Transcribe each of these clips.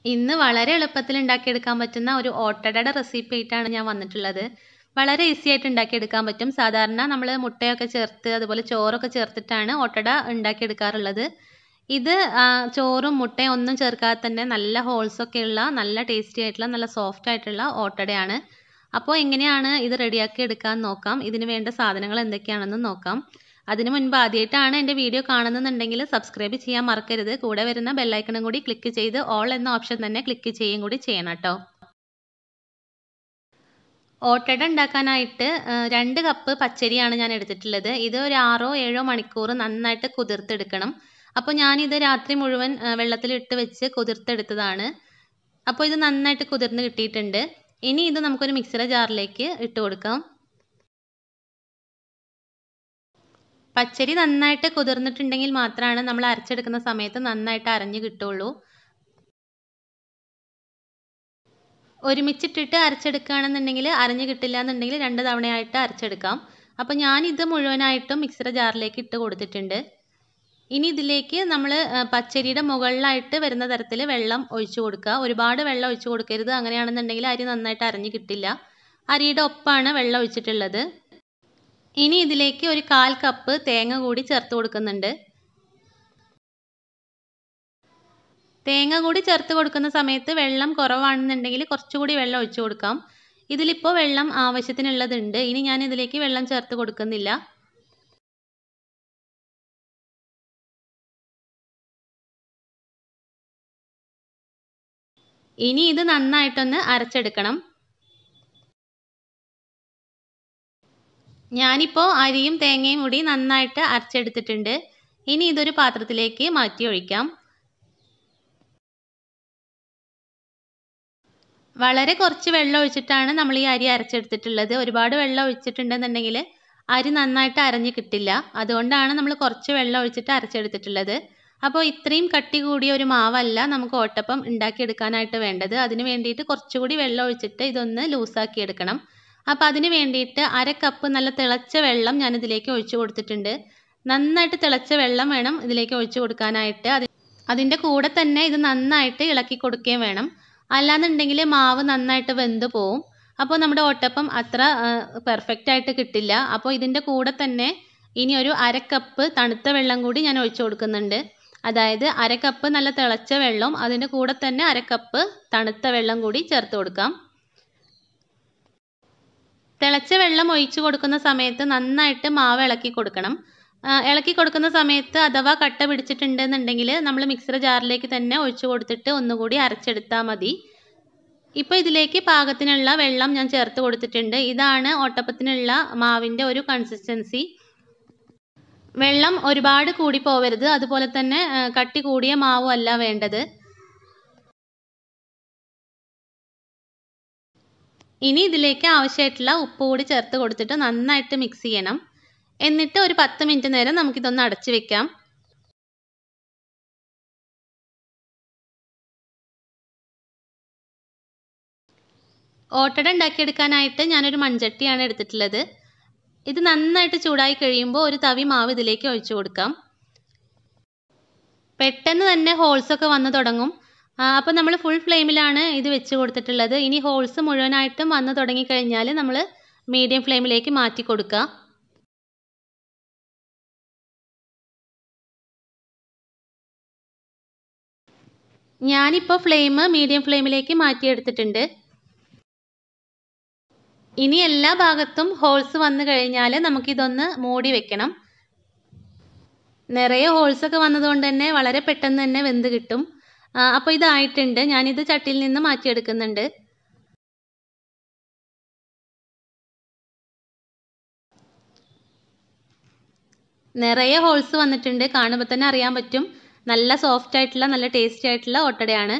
ഇന്ന് വളരെ എളുപ്പത്തിൽ ഉണ്ടാക്കിയെടുക്കാൻ പറ്റുന്ന ഒരു ഓട്ടടയുടെ റെസിപ്പി ആയിട്ടാണ് ഞാൻ വന്നിട്ടുള്ളത് വളരെ ഈസി ആയിട്ട് ഉണ്ടാക്കിയെടുക്കാൻ പറ്റും സാധാരണ നമ്മൾ മുട്ടയൊക്കെ ചേർത്ത് അതുപോലെ ചോറൊക്കെ ചേർത്തിട്ടാണ് ഓട്ടട ഉണ്ടാക്കിയെടുക്കാറുള്ളത് ഇത് ചോറും മുട്ടയും ഒന്നും ചേർക്കാതെ തന്നെ നല്ല ഹോൾസ് ഒക്കെ ഉള്ള നല്ല ടേസ്റ്റി ആയിട്ടുള്ള നല്ല സോഫ്റ്റ് ആയിട്ടുള്ള ഓട്ടടയാണ് അപ്പോൾ എങ്ങനെയാണ് ഇത് റെഡിയാക്കി എടുക്കാൻ നോക്കാം ഇതിന് വേണ്ട സാധനങ്ങൾ എന്തൊക്കെയാണെന്ന് നോക്കാം അതിനു മുൻപ് ആദ്യമായിട്ടാണ് എൻ്റെ വീഡിയോ കാണുന്നുണ്ടെങ്കിൽ സബ്സ്ക്രൈബ് ചെയ്യാൻ മറക്കരുത് കൂടെ വരുന്ന ബെല്ലൈക്കണും കൂടി ക്ലിക്ക് ചെയ്ത് ഓൾ എന്ന ഓപ്ഷൻ തന്നെ ക്ലിക്ക് ചെയ്യുകയും കൂടി ചെയ്യണം കേട്ടോ ഓട്ടട ഉണ്ടാക്കാനായിട്ട് രണ്ട് കപ്പ് പച്ചരിയാണ് ഞാൻ എടുത്തിട്ടുള്ളത് ഇത് ഒരു ആറോ ഏഴോ മണിക്കൂർ നന്നായിട്ട് കുതിർത്തെടുക്കണം അപ്പോൾ ഞാനിത് രാത്രി മുഴുവൻ വെള്ളത്തിലിട്ട് വെച്ച് കുതിർത്തെടുത്തതാണ് അപ്പോൾ ഇത് നന്നായിട്ട് കുതിർന്ന് കിട്ടിയിട്ടുണ്ട് ഇനി ഇത് നമുക്കൊരു മിക്സിയുടെ ജാറിലേക്ക് ഇട്ട് കൊടുക്കാം പച്ചരി നന്നായിട്ട് കുതിർന്നിട്ടുണ്ടെങ്കിൽ മാത്രമാണ് നമ്മൾ അരച്ചെടുക്കുന്ന സമയത്ത് നന്നായിട്ട് അരഞ്ഞു കിട്ടുള്ളൂ ഒരുമിച്ചിട്ടിട്ട് അരച്ചെടുക്കുകയാണെന്നുണ്ടെങ്കിൽ അരഞ്ഞു കിട്ടില്ല എന്നുണ്ടെങ്കിൽ രണ്ട് തവണയായിട്ട് അരച്ചെടുക്കാം അപ്പോൾ ഞാനിത് മുഴുവനായിട്ടും മിക്സിയുടെ ജാറിലേക്ക് ഇട്ട് കൊടുത്തിട്ടുണ്ട് ഇനി ഇതിലേക്ക് നമ്മൾ പച്ചരിയുടെ മുകളിലായിട്ട് വരുന്ന തരത്തിൽ വെള്ളം ഒഴിച്ചു കൊടുക്കുക ഒരുപാട് വെള്ളം ഒഴിച്ചു കൊടുക്കരുത് അങ്ങനെയാണെന്നുണ്ടെങ്കിൽ അരി നന്നായിട്ട് അരഞ്ഞു കിട്ടില്ല അരിയുടെ ഒപ്പാണ് വെള്ളം ഒഴിച്ചിട്ടുള്ളത് ഇനി ഇതിലേക്ക് ഒരു കാൽ കപ്പ് തേങ്ങ കൂടി ചേർത്ത് കൊടുക്കുന്നുണ്ട് തേങ്ങ കൂടി ചേർത്ത് കൊടുക്കുന്ന സമയത്ത് വെള്ളം കുറവാണെന്നുണ്ടെങ്കിൽ കുറച്ചുകൂടി വെള്ളം ഒഴിച്ചു കൊടുക്കാം ഇതിലിപ്പോൾ വെള്ളം ആവശ്യത്തിനുള്ളതുണ്ട് ഇനി ഞാൻ ഇതിലേക്ക് വെള്ളം ചേർത്ത് കൊടുക്കുന്നില്ല ഇനി ഇത് നന്നായിട്ടൊന്ന് അരച്ചെടുക്കണം ഞാനിപ്പോൾ അരിയും തേങ്ങയും കൂടി നന്നായിട്ട് അരച്ചെടുത്തിട്ടുണ്ട് ഇനി ഇതൊരു പാത്രത്തിലേക്ക് മാറ്റി ഒഴിക്കാം വളരെ കുറച്ച് വെള്ളം ഒഴിച്ചിട്ടാണ് നമ്മൾ ഈ അരി അരച്ചെടുത്തിട്ടുള്ളത് ഒരുപാട് വെള്ളം ഒഴിച്ചിട്ടുണ്ടെന്നുണ്ടെങ്കിൽ അരി നന്നായിട്ട് അരഞ്ഞ് കിട്ടില്ല അതുകൊണ്ടാണ് നമ്മൾ കുറച്ച് വെള്ളം ഒഴിച്ചിട്ട് അരച്ചെടുത്തിട്ടുള്ളത് അപ്പോൾ ഇത്രയും കട്ടി കൂടിയ ഒരു മാവല്ല നമുക്ക് ഓട്ടപ്പം ഉണ്ടാക്കിയെടുക്കാനായിട്ട് വേണ്ടത് അതിന് വേണ്ടിയിട്ട് കുറച്ചുകൂടി വെള്ളം ഒഴിച്ചിട്ട് ഇതൊന്ന് ലൂസാക്കി എടുക്കണം അപ്പോൾ അതിന് വേണ്ടിയിട്ട് അര കപ്പ് നല്ല തിളച്ച വെള്ളം ഞാൻ ഇതിലേക്ക് ഒഴിച്ചു കൊടുത്തിട്ടുണ്ട് നന്നായിട്ട് തിളച്ച വെള്ളം വേണം ഇതിലേക്ക് ഒഴിച്ചു കൊടുക്കാനായിട്ട് അത് അതിൻ്റെ കൂടെ തന്നെ ഇത് നന്നായിട്ട് ഇളക്കി കൊടുക്കുകയും വേണം അല്ലാന്നുണ്ടെങ്കിൽ മാവ് നന്നായിട്ട് വെന്ത് പോവും അപ്പോൾ നമ്മുടെ ഓട്ടപ്പം അത്ര പെർഫെക്റ്റ് ആയിട്ട് കിട്ടില്ല അപ്പോൾ ഇതിൻ്റെ കൂടെ തന്നെ ഇനി ഒരു അര കപ്പ് തണുത്ത വെള്ളം കൂടി ഞാൻ ഒഴിച്ചു കൊടുക്കുന്നുണ്ട് അതായത് അര കപ്പ് നല്ല തിളച്ച വെള്ളം അതിൻ്റെ കൂടെ തന്നെ അര കപ്പ് തണുത്ത വെള്ളം കൂടി ചേർത്ത് കൊടുക്കാം തിളച്ച വെള്ളം ഒഴിച്ചു കൊടുക്കുന്ന സമയത്ത് നന്നായിട്ട് മാവ് ഇളക്കി കൊടുക്കണം ഇളക്കി കൊടുക്കുന്ന സമയത്ത് അഥവാ കട്ട പിടിച്ചിട്ടുണ്ടെന്നുണ്ടെങ്കിൽ നമ്മൾ മിക്സർ ജാറിലേക്ക് തന്നെ ഒഴിച്ചു കൊടുത്തിട്ട് ഒന്നുകൂടി അരച്ചെടുത്താൽ മതി ഇപ്പോൾ ഇതിലേക്ക് പാകത്തിനുള്ള വെള്ളം ഞാൻ ചേർത്ത് കൊടുത്തിട്ടുണ്ട് ഇതാണ് ഓട്ടപ്പത്തിനുള്ള മാവിൻ്റെ ഒരു കൺസിസ്റ്റൻസി വെള്ളം ഒരുപാട് കൂടി പോവരുത് അതുപോലെ തന്നെ കട്ടി കൂടിയ മാവും അല്ല വേണ്ടത് ഇനി ഇതിലേക്ക് ആവശ്യമായിട്ടുള്ള ഉപ്പ് കൂടി ചേർത്ത് കൊടുത്തിട്ട് നന്നായിട്ട് മിക്സ് ചെയ്യണം എന്നിട്ട് ഒരു പത്ത് മിനിറ്റ് നേരം നമുക്കിതൊന്ന് അടച്ചു വെക്കാം ഓട്ടട ഉണ്ടാക്കിയെടുക്കാനായിട്ട് ഞാനൊരു മൺചട്ടിയാണ് എടുത്തിട്ടുള്ളത് ഇത് നന്നായിട്ട് ചൂടായി കഴിയുമ്പോൾ ഒരു തവി മാവ് ഇതിലേക്ക് ഒഴിച്ചു കൊടുക്കാം പെട്ടെന്ന് തന്നെ ഹോൾസ് ഒക്കെ വന്നു തുടങ്ങും അപ്പോൾ നമ്മൾ ഫുൾ ഫ്ലെയിമിലാണ് ഇത് വെച്ച് കൊടുത്തിട്ടുള്ളത് ഇനി ഹോൾസ് മുഴുവനായിട്ടും വന്നു തുടങ്ങിക്കഴിഞ്ഞാൽ നമ്മൾ മീഡിയം ഫ്ലെയിമിലേക്ക് മാറ്റി കൊടുക്കുക ഞാനിപ്പോൾ ഫ്ലെയിം മീഡിയം ഫ്ലെയിമിലേക്ക് മാറ്റിയെടുത്തിട്ടുണ്ട് ഇനി എല്ലാ ഭാഗത്തും ഹോൾസ് വന്നു കഴിഞ്ഞാൽ നമുക്കിതൊന്ന് മൂടി വെക്കണം നിറയെ ഹോൾസ് ഒക്കെ വന്നതുകൊണ്ട് തന്നെ വളരെ പെട്ടെന്ന് തന്നെ വെന്ത് കിട്ടും അപ്പോൾ ഇതായിട്ടുണ്ട് ഞാനിത് ചട്ടിയിൽ നിന്ന് മാറ്റിയെടുക്കുന്നുണ്ട് നിറയെ ഹോൾസ് വന്നിട്ടുണ്ട് കാണുമ്പോൾ തന്നെ അറിയാൻ പറ്റും നല്ല സോഫ്റ്റ് ആയിട്ടുള്ള നല്ല ടേസ്റ്റി ആയിട്ടുള്ള ഒട്ടടയാണ്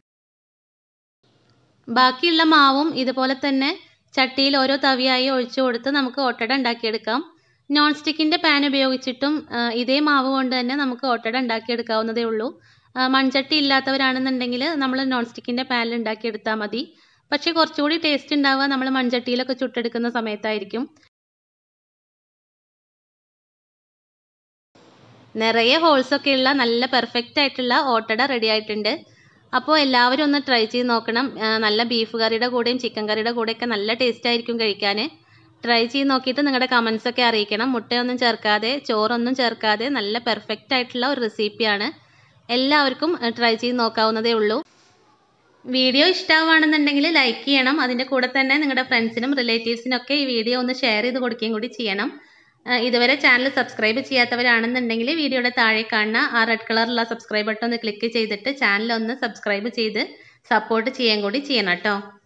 ബാക്കിയുള്ള മാവും ഇതുപോലെ തന്നെ ചട്ടിയിൽ ഓരോ തവിയായി ഒഴിച്ചു കൊടുത്ത് നമുക്ക് ഓട്ടട ഉണ്ടാക്കിയെടുക്കാം നോൺ സ്റ്റിക്കിൻ്റെ പാൻ ഉപയോഗിച്ചിട്ടും ഇതേ മാവ് കൊണ്ട് തന്നെ നമുക്ക് ഓട്ടട ഉണ്ടാക്കിയെടുക്കാവുന്നതേ ഉള്ളൂ മൺചട്ടി ഇല്ലാത്തവരാണെന്നുണ്ടെങ്കിൽ നമ്മൾ നോൺ സ്റ്റിക്കിൻ്റെ പാനിൽ ഉണ്ടാക്കിയെടുത്താൽ മതി പക്ഷേ കുറച്ചുകൂടി ടേസ്റ്റ് ഉണ്ടാവുക നമ്മൾ മൺചട്ടിയിലൊക്കെ ചുട്ടെടുക്കുന്ന സമയത്തായിരിക്കും നിറയെ ഹോൾസ് ഒക്കെ ഉള്ള നല്ല പെർഫെക്റ്റ് ആയിട്ടുള്ള ഓട്ടട റെഡി ആയിട്ടുണ്ട് അപ്പോൾ എല്ലാവരും ഒന്ന് ട്രൈ ചെയ്ത് നോക്കണം ആ, നല്ല ബീഫ് കറിയുടെ കൂടെയും ചിക്കൻ കറിയുടെ കൂടെയൊക്കെ നല്ല ടേസ്റ്റ് ആയിരിക്കും കഴിക്കാൻ ട്രൈ ചെയ്ത് നോക്കിയിട്ട് നിങ്ങളുടെ കമൻസ് ഒക്കെ അറിയിക്കണം മുട്ടയൊന്നും ചേർക്കാതെ ചോറൊന്നും ചേർക്കാതെ നല്ല പെർഫെക്റ്റ് ആയിട്ടുള്ള ഒരു റെസിപ്പിയാണ് എല്ലാവർക്കും ട്രൈ ചെയ്ത് നോക്കാവുന്നതേ ഉള്ളൂ വീഡിയോ ഇഷ്ടമാവുകയാണെന്നുണ്ടെങ്കിൽ ലൈക്ക് ചെയ്യണം അതിൻ്റെ കൂടെ തന്നെ നിങ്ങളുടെ ഫ്രണ്ട്സിനും റിലേറ്റീവ്സിനും ഒക്കെ ഈ വീഡിയോ ഒന്ന് ഷെയർ ചെയ്ത് കൊടുക്കുകയും കൂടി ചെയ്യണം ആ, ഇതുവരെ ചാനൽ സബ്സ്ക്രൈബ് ചെയ്യാത്തവരാണെന്നുണ്ടെങ്കിൽ വീഡിയോയുടെ താഴെ കാണുന്ന ആ റെഡ് കളറുള്ള സബ്സ്ക്രൈബ് ബട്ടൺ ഒന്ന് ക്ലിക്ക് ചെയ്തിട്ട് ചാനൽ ഒന്ന് സബ്സ്ക്രൈബ് ചെയ്ത് സപ്പോർട്ട് ചെയ്യാൻ കൂടി ചെയ്യണം കേട്ടോ